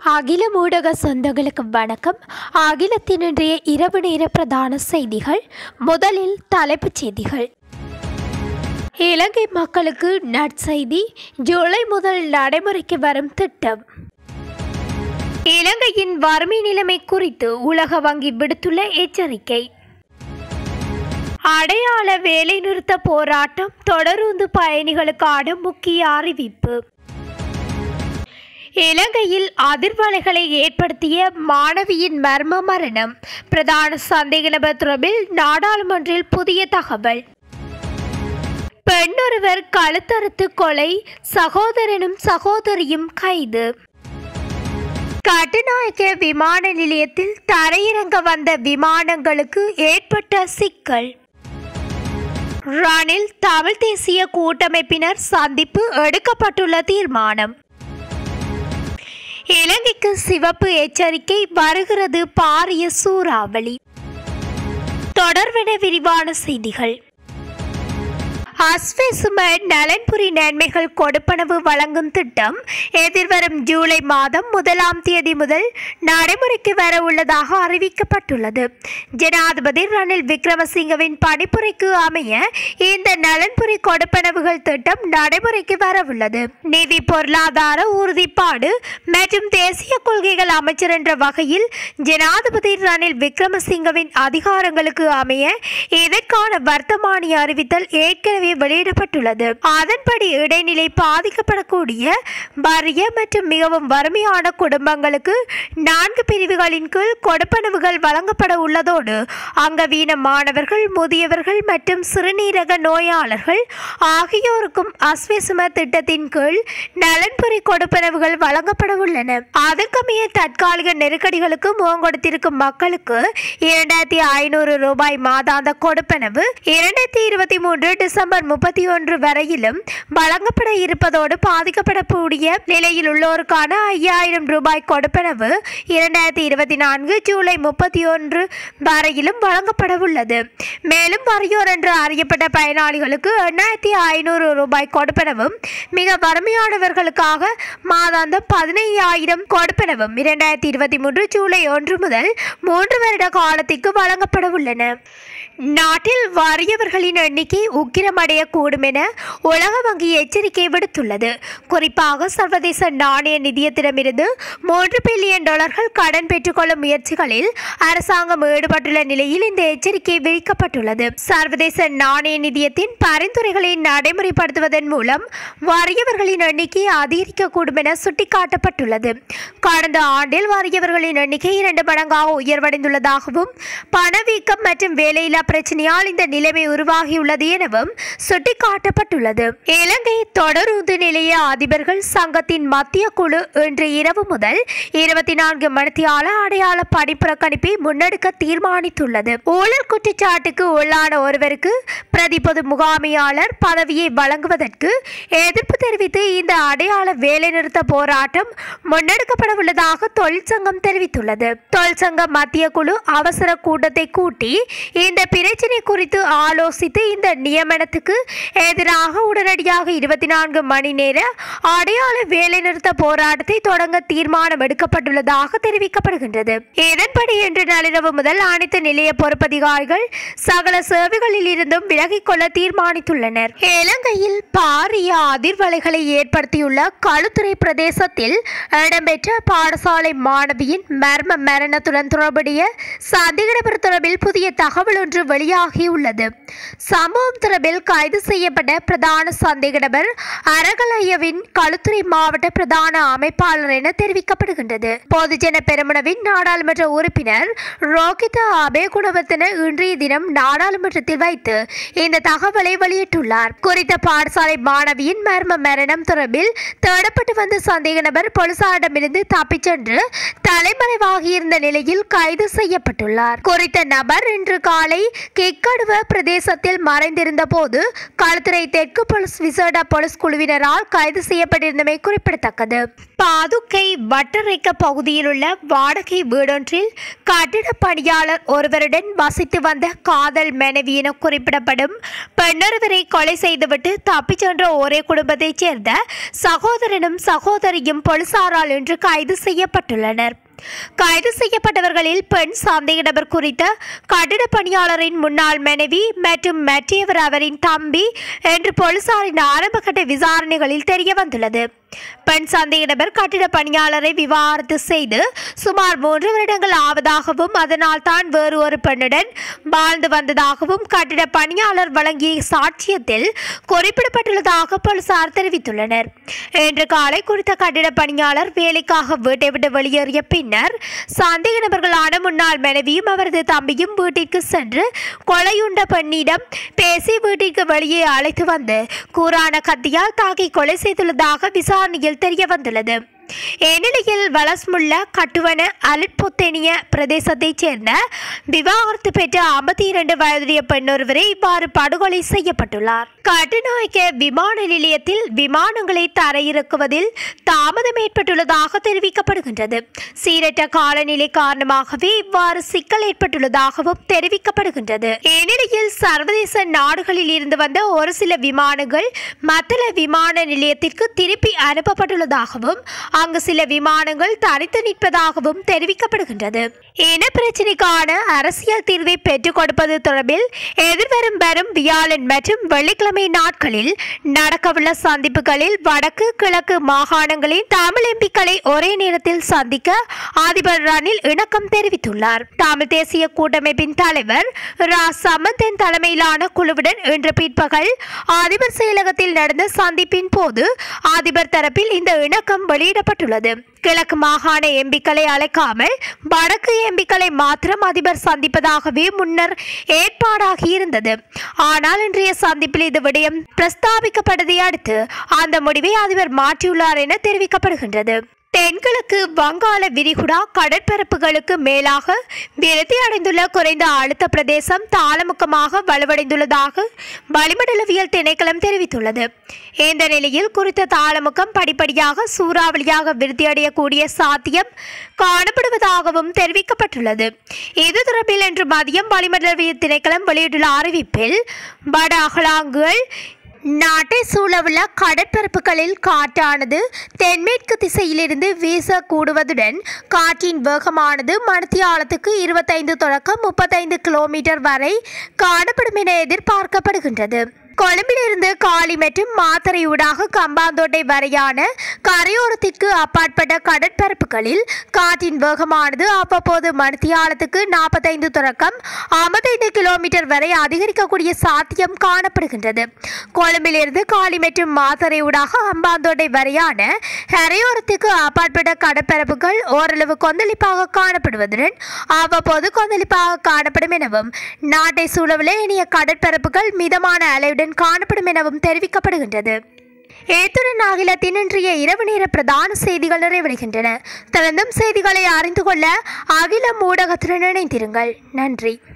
அகில ஊடக சொந்தங்களுக்கு வணக்கம் அகிலத்தின் இன்றைய இரவு நேர பிரதான செய்திகள் முதலில் தலைப்புச் செய்திகள் இலங்கை மக்களுக்கு நற்செய்தி ஜூலை முதல் நடைமுறைக்கு வரும் திட்டம் இலங்கையின் வறுமை நிலைமை குறித்து உலக வங்கி விடுத்துள்ள எச்சரிக்கை அடையாள வேலைநிறுத்த போராட்டம் தொடருந்து பயணிகளுக்கான முக்கிய அறிவிப்பு இலங்கையில் அதிர்வலைகளை ஏற்படுத்திய மாணவியின் மர்ம மரணம் பிரதான சந்தேக நபர் தொடர்பில் நாடாளுமன்றில் புதிய தகவல் பெண்ணொருவர் கழுத்தறுத்து கொலை சகோதரனும் சகோதரியும் கைது கட்டுநாயக்க விமான நிலையத்தில் தரையிறங்க வந்த விமானங்களுக்கு ஏற்பட்ட சிக்கல் ரணில் தமிழ் தேசிய கூட்டமைப்பினர் சந்திப்பு எடுக்கப்பட்டுள்ள தீர்மானம் இலங்கைக்கு சிவப்பு எச்சரிக்கை வருகிறது பாரிய சூறாவளி தொடர்பென விரிவான செய்திகள் அஸ்வெசும நலன்புரி நன்மைகள் கொடுப்பனவு வழங்கும் திட்டம் எதிர்வரும் ஜூலை மாதம் முதலாம் தேதி முதல் நடைமுறைக்கு வர உள்ளதாக அறிவிக்கப்பட்டுள்ளது ஜனாதிபதி ரணில் விக்ரமசிங்கவின் பணிப்புரைக்கு அமைய இந்த நலன்புரி கொடுப்பனவுகள் திட்டம் நடைமுறைக்கு வரவுள்ளது நிதி பொருளாதார உறுதிப்பாடு மற்றும் தேசிய கொள்கைகள் அமைச்சர் என்ற வகையில் ஜனாதிபதி ரணில் விக்ரமசிங்கவின் அதிகாரங்களுக்கு அமைய இதற்கான வர்த்தமானி அறிவித்தல் ஏற்கனவே வெளியிடப்பட்டுள்ளது அதன்படி இடைநிலை பாதிக்கப்படக்கூடிய வறிய மற்றும் மிகவும் வறுமையான குடும்பங்களுக்கு நான்கு பிரிவுகளின் கீழ் கொடுப்பனவுகள் வழங்கப்பட உள்ளதோடு அங்கவீன மாணவர்கள் முதியவர்கள் மற்றும் சிறுநீரக நோயாளர்கள் ஆகியோருக்கும் அஸ்வெசும திட்டத்தின் கீழ் நலன்புரி கொடுப்பனவுகள் வழங்கப்பட உள்ளன அதற்கமைய தற்காலிக நெருக்கடிகளுக்கு முகம் கொடுத்திருக்கும் மக்களுக்கு இரண்டாயிரத்தி ஐநூறு ரூபாய் மாதாந்த கொடுப்பனவு இரண்டாயிரத்தி இருபத்தி மூன்று டிசம்பர் முப்பத்தி ஒன்று வரையிலும் வழங்கப்பட இருப்பதோடு பாதிக்கப்படக்கூடிய நிலையில் உள்ளோருக்கான ஐயாயிரம் ரூபாய் கொடுப்பனவு இரண்டாயிரத்தி இருபத்தி நான்கு ஜூலை முப்பத்தி ஒன்று வரையிலும் வழங்கப்பட உள்ளது மேலும் வறியோர் என்று அறியப்பட்ட பயனாளிகளுக்கு எண்ணாயிரத்தி ஐநூறு ரூபாய் கொடுப்பனவும் மிக வறுமையானவர்களுக்காக மாதாந்தம் பதினையாயிரம் கொடுப்பனவும் இரண்டாயிரத்தி இருபத்தி மூன்று ஜூலை ஒன்று முதல் மூன்று வருட காலத்திற்கு வழங்கப்பட உள்ளன நாட்டில் வறியவர்களின் எண்ணிக்கை உக்கிரமடையக்கூடும் என உலக வங்கி எச்சரிக்கை விடுத்துள்ளது குறிப்பாக சர்வதேச நாணய நிதியத்திடமிருந்து மூன்று பில்லியன் டாலர்கள் கடன் பெற்றுக்கொள்ளும் முயற்சிகளில் அரசாங்கம் ஈடுபட்டுள்ள நிலையில் இந்த எச்சரிக்கை விதிக்கப்பட்டுள்ளது சர்வதேச நாணய நிதியத்தின் பரிந்துரைகளை நடைமுறைப்படுத்துவதன் மூலம் வறியவர்களின் எண்ணிக்கை அதிகரிக்கக்கூடும் என சுட்டிக்காட்டப்பட்டுள்ளது கடந்த ஆண்டில் வறியவர்களின் எண்ணிக்கை இரண்டு மடங்காக உயர்வடைந்துள்ளதாகவும் பணவீக்கம் மற்றும் வேலையில்லா பிரச்சனையால் இந்த நிலைமை உருவாகியுள்ளது எனவும் சுட்டிக்காட்டப்பட்டுள்ளது இலங்கை தொடருந்து நிலைய அதிபர்கள் சங்கத்தின் மத்திய குழு இன்று இரவு முதல் இருபத்தி நான்கு மணித்தியால அடையாள பணிப்புறக்கணிப்பை முன்னெடுக்க தீர்மானித்துள்ளது ஊழல் குற்றச்சாட்டுக்கு உள்ளான ஒருவருக்கு பிரதி பொது முகாமையாளர் பதவியை வழங்குவதற்கு எதிர்ப்பு தெரிவித்து இந்த அடையாள வேலைநிறுத்த போராட்டம் முன்னெடுக்கப்பட உள்ளதாக தொழிற்சங்கம் தெரிவித்துள்ளது தொழிற்சங்க மத்திய குழு அவசர கூட்டத்தை கூட்டி இந்த பிரச்சினை குறித்து ஆலோசித்து இந்த நியமனத்துக்கு எதிராக உடனடியாக இருபத்தி நான்கு மணி நேர அடையாள வேலைநிறுத்த போராட்டத்தை தொடங்க தீர்மானம் எடுக்கப்பட்டுள்ளதாக தெரிவிக்கப்படுகின்றது இதன்படி இன்று நள்ளிரவு முதல் அனைத்து நிலைய பொறுப்பதிகாரிகள் சகல சேவைகளில் இருந்தும் விலகிக் கொள்ள தீர்மானித்துள்ளனர் இலங்கையில் பாரிய அதிர்வலைகளை ஏற்படுத்தியுள்ள களுத்துறை பிரதேசத்தில் இடம்பெற்ற பாடசாலை மாணவியின் மர்ம மரணத்துடன் தொடர்புடைய சந்தேகநபர் தொடர்பில் புதிய தகவல் ஒன்று வெளியாகியுள்ளது சம்பவம் தொடர்பில் கைது செய்யப்பட்ட பிரதான சந்தேக நபர் அரகலையவின் களுத்துறை மாவட்ட பிரதான அமைப்பாளர் என தெரிவிக்கப்படுகின்றது பொதுஜன பெருமனவின் நாடாளுமன்ற உறுப்பினர் ரோகித அபேகுணவர்த்தன இன்றைய தினம் நாடாளுமன்றத்தில் வைத்து இந்த தகவலை வெளியிட்டுள்ளார் குறித்த பாடசாலை மாணவியின் மர்ம மரணம் தொடர்பில் தேடப்பட்டு வந்த சந்தேக நபர் போலீசாரிடமிருந்து தப்பிச் சென்று தலைமறைவாகியிருந்த நிலையில் கைது செய்யப்பட்டுள்ளார் குறித்த நபர் இன்று காலை கிக்கடுவ பிரதேசத்தில் மறைந்திருந்த போது களுத்துறை தெற்கு போலீஸ் விசேட போலீஸ் குழுவினரால் கைது செய்யப்பட்டிருந்தமை குறிப்பிடத்தக்கது பாதுகை வட்டரைக்க பகுதியில் உள்ள வாடகை வீடொன்றில் கட்டிட பணியாளர் ஒருவருடன் வசித்து வந்த காதல் மனைவி என குறிப்பிடப்படும் பெண்ணொருவரை கொலை செய்துவிட்டு தப்பிச் சென்ற ஒரே குடும்பத்தைச் சேர்ந்த சகோதரனும் சகோதரியும் போலீசாரால் இன்று கைது செய்யப்பட்டுள்ளனர் கைது செய்யப்பட்டவர்களில் பெண் சந்தேக நபர் குறித்த கட்டிட பணியாளரின் முன்னாள் மனைவி மற்றும் மற்றவர் அவரின் தம்பி என்று போலீசாரின் ஆரம்பகட்ட விசாரணைகளில் தெரிய வந்துள்ளது பெண் சந்தேக நபர் கட்டிட பணியாளரை விவாகரத்து செய்து சுமார் மூன்று வருடங்கள் ஆவதாகவும் அதனால் தான் வேறு ஒரு பெண்ணுடன் வாழ்ந்து வந்ததாகவும் கட்டிட பணியாளர் வழங்கிய சாட்சியத்தில் குறிப்பிடப்பட்டுள்ளதாக போலீசார் தெரிவித்துள்ளனர் இன்று காலை குறித்த கட்டிட பணியாளர் வேலைக்காக வீட்டை விட்டு வெளியேறிய பின்னர் சந்தேக நபர்களான முன்னாள் மனைவியும் அவரது தம்பியும் வீட்டிற்கு சென்று கொலையுண்ட பெண்ணிடம் பேசி வீட்டிற்கு வெளியே அழைத்து வந்து கூரான கத்தியால் தாக்கி கொலை செய்துள்ளதாக விசாரணையில் தெரிய வந்துள்ளது இந்நிலையில் வலஸ்முள்ள கட்டுவன அலிட்பொத்தேனிய பிரதேசத்தைச் சேர்ந்த விவாகரத்து பெற்ற ஐம்பத்தி இரண்டு வயதுடைய பெண்ணொருவரை இவ்வாறு படுகொலை செய்யப்பட்டுள்ளார் கட்டுநாயக்க விமான நிலையத்தில் விமானங்களை தரையிறக்குவதில் தாமதம் ஏற்பட்டுள்ளதாக தெரிவிக்கப்படுகின்றது சீரற்ற காலநிலை காரணமாகவே இவ்வாறு சிக்கல் ஏற்பட்டுள்ளதாகவும் தெரிவிக்கப்படுகின்றது இந்நிலையில் சர்வதேச நாடுகளில் இருந்து வந்த ஒரு சில விமானங்கள் மத்தள விமான நிலையத்திற்கு திருப்பி அனுப்பப்பட்டுள்ளதாகவும் அங்கு சில விமானங்கள் தரித்து நிற்பதாகவும் தெரிவிக்கப்படுகின்றது இன பிரச்சினைக்கான அரசியல் தீர்வை பெற்றுக் கொடுப்பது தொடர்பில் எதிர்வரும் வரும் வியாழன் மற்றும் வெள்ளிக்கிழமை நாட்களில் நடக்கவுள்ள சந்திப்புகளில் வடக்கு கிழக்கு மாகாணங்களின் தமிழ் எம்பிக்களை ஒரே நேரத்தில் சந்திக்க அதிபர் ரணில் இணக்கம் தெரிவித்துள்ளார் தமிழ் தேசிய கூட்டமைப்பின் தலைவர் ரா சமந்தன் தலைமையிலான குழுவுடன் இன்று பிற்பகல் அதிபர் செயலகத்தில் நடந்த சந்திப்பின் போது அதிபர் தரப்பில் இந்த இணக்கம் வெளியிடப்பட்டுள்ளது கிழக்கு மாகாண எம்பிக்களை அழைக்காமல் வடக்கு எம்பிக்களை மாத்திரம் அதிபர் சந்திப்பதாகவே முன்னர் ஏற்பாடாகி இருந்தது ஆனால் இன்றைய சந்திப்பில் இது விடயம் பிரஸ்தாபிக்கப்பட்டதை அடுத்து அந்த முடிவை அதிபர் மாற்றியுள்ளார் என தெரிவிக்கப்படுகின்றது தென்கிழக்கு வங்காள விரிகுடா கடற்பரப்புகளுக்கு மேலாக விருத்தி அடைந்துள்ள குறைந்த அழுத்த பிரதேசம் தாளமுக்கமாக வலுவடைந்துள்ளதாக வளிமண்டலவியல் திணைக்களம் தெரிவித்துள்ளது இந்த நிலையில் குறித்த தாளமுக்கம் படிப்படியாக சூறாவளியாக விருத்தியடையக்கூடிய சாத்தியம் காணப்படுவதாகவும் தெரிவிக்கப்பட்டுள்ளது இது தொடர்பில் இன்று மதியம் வளிமண்டலவியல் திணைக்களம் வெளியிட்டுள்ள அறிவிப்பில் வட அகலாங்குகள் நாட்டை சூழவுள்ள கடற்பரப்புகளில் காற்றானது தென்மேற்கு திசையிலிருந்து வீசக்கூடுவதுடன் காற்றின் வேகமானது மணித்தியாலத்துக்கு இருபத்தைந்து தொடக்கம் முப்பத்தைந்து கிலோமீட்டர் வரை காணப்படும் என எதிர்பார்க்கப்படுகின்றது கொழும்பிலிருந்து காலி மற்றும் மாத்தறையூடாக கம்பாந்தோட்டை வரையான கரையோரத்திற்கு அப்பாற்பட்ட கடற்பரப்புகளில் காற்றின் வேகமானது அவ்வப்போது மணித்தியாலத்துக்கு நாற்பத்தைந்து தொடக்கம் ஐம்பத்தைந்து கிலோமீட்டர் வரை அதிகரிக்கக்கூடிய சாத்தியம் காணப்படுகின்றது கொழும்பிலிருந்து காலி மற்றும் மாத்தறையூடாக அம்பாந்தோட்டை வரையான கரையோரத்துக்கு அப்பாற்பட்ட கடற்பரப்புகள் ஓரளவு கொந்தளிப்பாக காணப்படுவதுடன் அவ்வப்போது கொந்தளிப்பாக காணப்படும் எனவும் நாட்டை சூழவுள்ள இனிய கடற்பரப்புகள் மிதமான அலையுடன் காணப்படும் எனவும் தெரிவிக்கப்படுகின்றது ஏத்துடன் அகிலத்தின் இன்றைய இரவு நேர பிரதான செய்திகள் நிறைவடைகின்றன தொடர்ந்தும் செய்திகளை அறிந்து கொள்ள அகில ஊடகத்துடன் இணைந்திருங்கள் நன்றி